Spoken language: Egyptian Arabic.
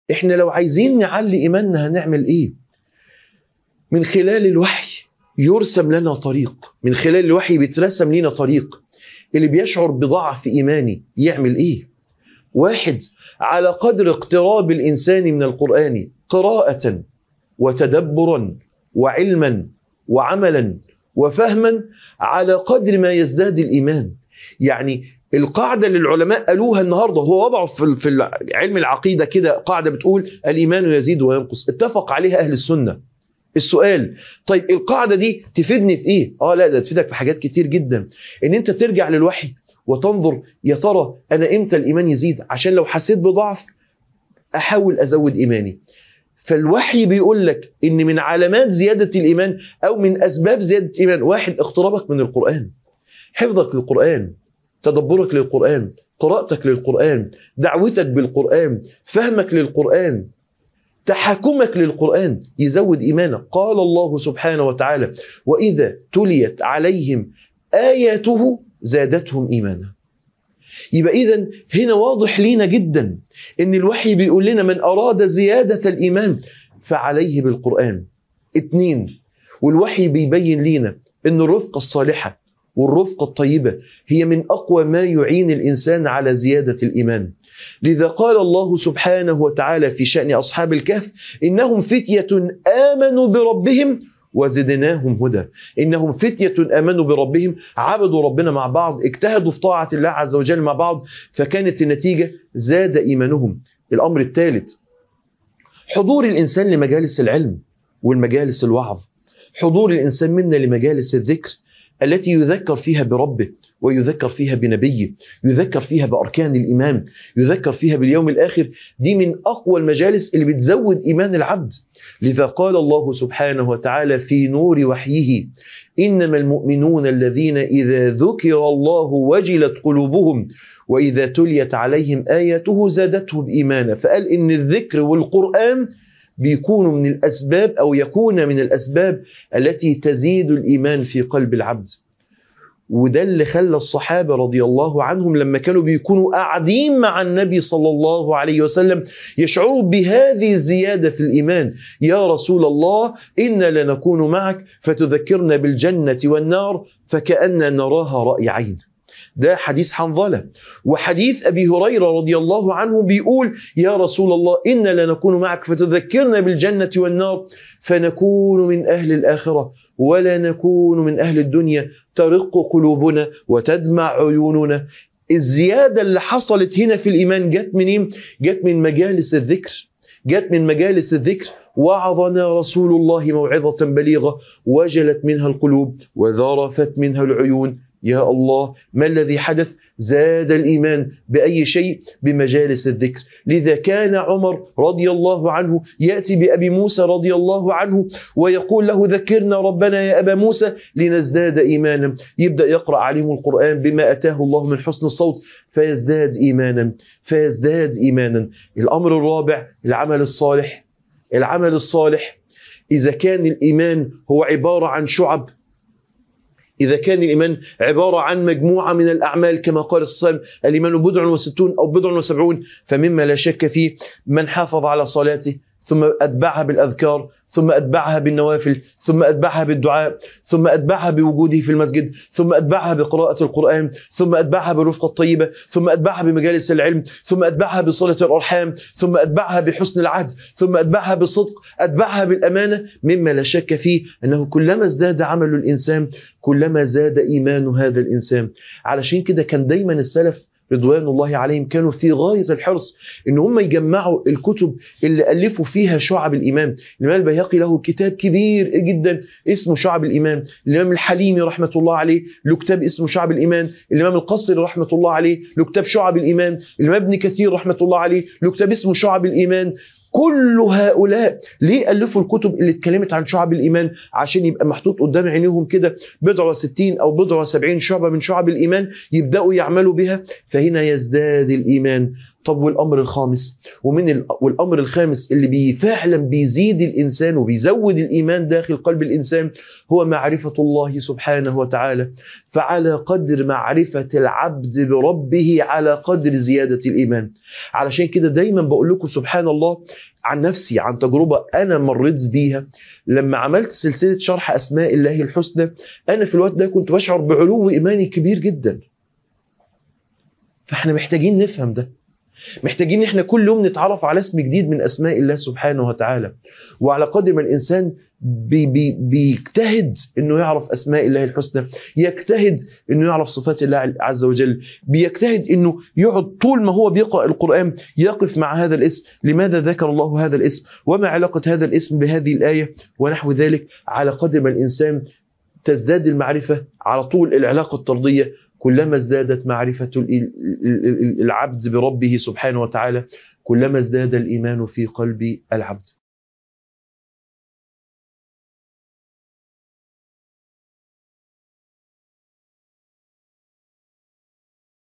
احنا لو عايزين نعلي ايماننا هنعمل ايه من خلال الوحي يرسم لنا طريق من خلال الوحي بيترسم لنا طريق اللي بيشعر بضعف ايماني يعمل ايه واحد على قدر اقتراب الانسان من القران قراءه وتدبرا وعلما وعملا وفهما على قدر ما يزداد الايمان يعني القاعده اللي العلماء قالوها النهارده هو وضعوا في في علم العقيده كده قاعده بتقول الايمان يزيد وينقص اتفق عليها اهل السنه السؤال طيب القاعده دي تفيدني في ايه اه لا ده تفيدك في حاجات كتير جدا ان انت ترجع للوحي وتنظر يا ترى انا امتى الايمان يزيد عشان لو حسيت بضعف احاول ازود ايماني فالوحي بيقول لك ان من علامات زياده الايمان او من اسباب زياده الايمان واحد اقترابك من القران حفظك للقران تدبرك للقران قراءتك للقران دعوتك بالقران فهمك للقران تحكمك للقرآن يزود إيمانك قال الله سبحانه وتعالى وإذا تليت عليهم آياته زادتهم إيمانا يبقى إذا هنا واضح لينا جدا إن الوحي بيقول لنا من أراد زيادة الإيمان فعليه بالقرآن اتنين والوحي بيبين لينا إن الرفقة الصالحة والرفقة الطيبة هي من أقوى ما يعين الإنسان على زيادة الإيمان لذا قال الله سبحانه وتعالى في شأن أصحاب الكهف إنهم فتية آمنوا بربهم وزدناهم هدى إنهم فتية آمنوا بربهم عبدوا ربنا مع بعض اجتهدوا في طاعة الله عز وجل مع بعض فكانت النتيجة زاد إيمانهم الأمر الثالث حضور الإنسان لمجالس العلم والمجالس الوعظ حضور الإنسان منا لمجالس الذكر التي يذكر فيها بربه ويذكر فيها بنبيه يذكر فيها بأركان الإيمان يذكر فيها باليوم الآخر دي من أقوى المجالس اللي بتزود إيمان العبد لذا قال الله سبحانه وتعالى في نور وحيه إنما المؤمنون الذين إذا ذكر الله وجلت قلوبهم وإذا تليت عليهم آياته زادتهم إيمانا فقال إن الذكر والقرآن بيكونوا من الأسباب أو يكون من الأسباب التي تزيد الإيمان في قلب العبد وده اللي خلى الصحابة رضي الله عنهم لما كانوا بيكونوا قاعدين مع النبي صلى الله عليه وسلم يشعروا بهذه الزيادة في الإيمان يا رسول الله إنا لنكون معك فتذكرنا بالجنة والنار فكأننا نراها رأي عين ده حديث حنظلة وحديث أبي هريرة رضي الله عنه بيقول يا رسول الله إنا لنكون معك فتذكرنا بالجنة والنار فنكون من أهل الآخرة ولا نكون من أهل الدنيا ترق قلوبنا وتدمع عيوننا الزيادة اللي حصلت هنا في الإيمان جت منين؟ جت من مجالس الذكر جت من مجالس الذكر وعظنا رسول الله موعظة بليغة وجلت منها القلوب وذرفت منها العيون يا الله ما الذي حدث زاد الإيمان بأي شيء بمجالس الذكر لذا كان عمر رضي الله عنه يأتي بأبي موسى رضي الله عنه ويقول له ذكرنا ربنا يا أبا موسى لنزداد إيمانا يبدأ يقرأ عليهم القرآن بما أتاه الله من حسن الصوت فيزداد إيمانا فيزداد إيمانا الأمر الرابع العمل الصالح العمل الصالح إذا كان الإيمان هو عبارة عن شعب إذا كان الإيمان عبارة عن مجموعة من الأعمال كما قال الصائم الإيمان بضع وستون أو بضع وسبعون فمما لا شك فيه من حافظ على صلاته ثم أتبعها بالأذكار ثم أتبعها بالنوافل ثم أتبعها بالدعاء ثم أتبعها بوجوده في المسجد ثم أتبعها بقراءة القرآن ثم أتبعها بالرفقة الطيبة ثم أتبعها بمجالس العلم ثم أتبعها بصلة الأرحام ثم أتبعها بحسن العهد ثم أتبعها بالصدق أتبعها بالأمانة مما لا شك فيه أنه كلما ازداد عمل الإنسان كلما زاد إيمان هذا الإنسان علشان كده كان دايما السلف رضوان الله عليهم كانوا في غاية الحرص ان هم يجمعوا الكتب اللي ألفوا فيها شعب الإيمان الإمام البيهقي له كتاب كبير جدا اسمه شعب الإيمان الإمام الحليمي رحمة الله عليه له كتاب اسمه شعب الإيمان الإمام القصري رحمة الله عليه له كتاب شعب الإيمان الإمام ابن كثير رحمة الله عليه له كتاب اسمه شعب الإيمان كل هؤلاء ليه ألفوا الكتب اللي اتكلمت عن شعب الإيمان عشان يبقى محطوط قدام عينيهم كده بضع وستين أو بضع وسبعين شعبة من شعب الإيمان يبدأوا يعملوا بها فهنا يزداد الإيمان طب والامر الخامس ومن ال... والامر الخامس اللي بي فعلا بيزيد الانسان وبيزود الايمان داخل قلب الانسان هو معرفه الله سبحانه وتعالى فعلى قدر معرفه العبد بربه على قدر زياده الايمان علشان كده دايما بقول لكم سبحان الله عن نفسي عن تجربه انا مريت بيها لما عملت سلسله شرح اسماء الله الحسنى انا في الوقت ده كنت بشعر بعلو ايماني كبير جدا فاحنا محتاجين نفهم ده محتاجين ان احنا كل يوم نتعرف على اسم جديد من اسماء الله سبحانه وتعالى وعلى قدر ما الانسان بي بي بيجتهد انه يعرف اسماء الله الحسنى يجتهد انه يعرف صفات الله عز وجل بيجتهد انه يقعد طول ما هو بيقرا القران يقف مع هذا الاسم لماذا ذكر الله هذا الاسم وما علاقه هذا الاسم بهذه الايه ونحو ذلك على قدر ما الانسان تزداد المعرفه على طول العلاقه الطرديه كلما ازدادت معرفة العبد بربه سبحانه وتعالى كلما ازداد الإيمان في قلب العبد